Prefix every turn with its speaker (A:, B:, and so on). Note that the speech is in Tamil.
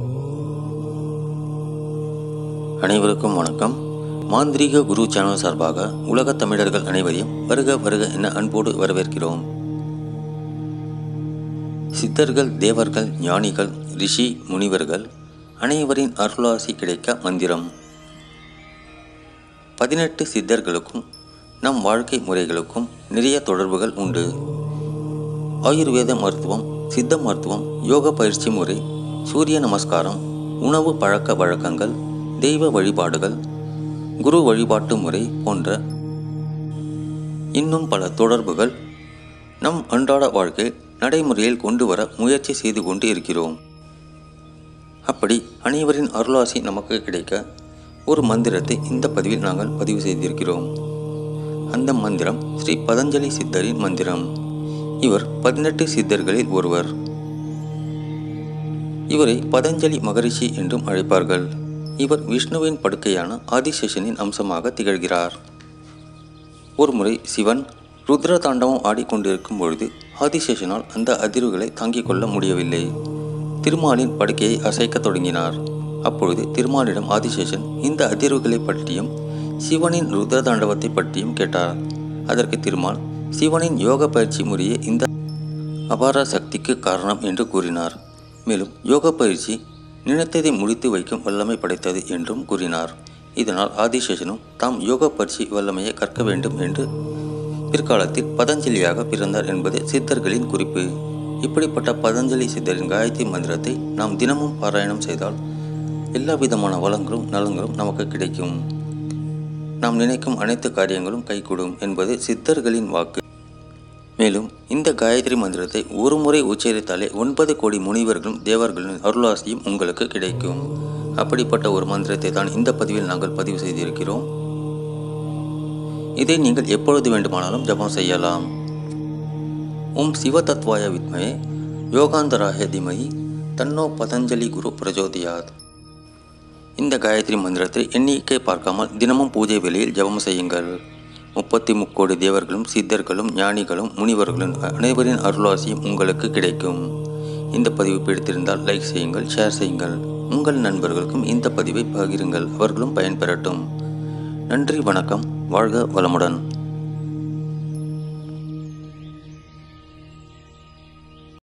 A: அனைவருக்கும் வணக்கம் மாந்திரீக குரு சேனல் சார்பாக உலகத் தமிழர்கள் அனைவரையும் வருக வருக என அன்போடு வரவேற்கிறோம் சித்தர்கள் தேவர்கள் ஞானிகள் ரிஷி முனிவர்கள் அனைவரின் அருளாசி கிடைக்க மந்திரம் பதினெட்டு சித்தர்களுக்கும் நம் வாழ்க்கை முறைகளுக்கும் நிறைய தொடர்புகள் உண்டு ஆயுர்வேத மருத்துவம் சித்த மருத்துவம் யோக பயிற்சி முறை சூரிய நமஸ்காரம் உணவு பழக்க வழக்கங்கள் தெய்வ வழிபாடுகள் குரு வழிபாட்டு முறை போன்ற இன்னும் பல தொடர்புகள் நம் அன்றாட வாழ்க்கை நடைமுறையில் கொண்டு வர முயற்சி செய்து கொண்டு இருக்கிறோம் அப்படி அனைவரின் அருளாசி நமக்கு கிடைக்க ஒரு மந்திரத்தை இந்த பதிவில் நாங்கள் பதிவு செய்திருக்கிறோம் அந்த மந்திரம் ஸ்ரீ பதஞ்சலி சித்தரின் மந்திரம் இவர் பதினெட்டு சித்தர்களில் ஒருவர் இவரை பதஞ்சலி மகரிஷி என்றும் அழைப்பார்கள் இவர் விஷ்ணுவின் படுக்கையான ஆதிசேஷனின் அம்சமாக திகழ்கிறார் ஒருமுறை சிவன் ருத்ர தாண்டவம் ஆடிக்கொண்டிருக்கும் பொழுது ஆதிசேஷனால் அந்த அதிர்வுகளை தாங்கிக் கொள்ள முடியவில்லை திருமாலின் படுக்கையை அசைக்கத் தொடங்கினார் அப்பொழுது திருமாலிடம் ஆதிசேஷன் இந்த அதிர்வுகளை பற்றியும் சிவனின் ருத்ர தாண்டவத்தை பற்றியும் கேட்டார் அதற்கு திருமால் சிவனின் யோக பயிற்சி முறையே இந்த அபார சக்திக்கு காரணம் என்று கூறினார் மேலும் யோக பயிற்சி நினைத்ததை முடித்து வைக்கும் வல்லமை படைத்தது என்றும் கூறினார் இதனால் ஆதிசேஷனும் தாம் யோக பயிற்சி வல்லமையை கற்க வேண்டும் என்று பிற்காலத்தில் பதஞ்சலியாக பிறந்தார் என்பது சித்தர்களின் குறிப்பு இப்படிப்பட்ட பதஞ்சலி சித்தரின் காயத்ரி மந்திரத்தை நாம் தினமும் பாராயணம் செய்தால் எல்லா விதமான வளங்களும் நலங்களும் நமக்கு கிடைக்கும் நாம் நினைக்கும் அனைத்து காரியங்களும் கைகூடும் என்பது சித்தர்களின் வாக்கு மேலும் இந்த காயத்ரி மந்திரத்தை ஒரு முறை உச்சரித்தாலே ஒன்பது கோடி முனிவர்களும் தேவர்களின் அருளாசியும் உங்களுக்கு கிடைக்கும் அப்படிப்பட்ட ஒரு மந்திரத்தை தான் இந்த பதிவில் நாங்கள் பதிவு செய்திருக்கிறோம் இதை நீங்கள் எப்பொழுது வேண்டுமானாலும் ஜபம் செய்யலாம் ஓம் சிவதத்வாய வித்மயே யோகாந்தராய திமயி தன்னோ பதஞ்சலி குரு பிரஜோதியாத் இந்த காயத்ரி மந்திரத்தை எண்ணிக்கை பார்க்காமல் தினமும் பூஜை வேளையில் ஜபம் செய்யுங்கள் முப்பத்தி முக்கோடி தேவர்களும் சித்தர்களும் ஞானிகளும் முனிவர்களும் அனைவரின் அருளாசியும் உங்களுக்கு கிடைக்கும் இந்த பதிவு பிடித்திருந்தால் லைக் செய்யுங்கள் ஷேர் செய்யுங்கள் உங்கள் நண்பர்களுக்கும் இந்த பதிவை பகிருங்கள் அவர்களும் பயன்பெறட்டும் நன்றி வணக்கம் வாழ்க வளமுடன்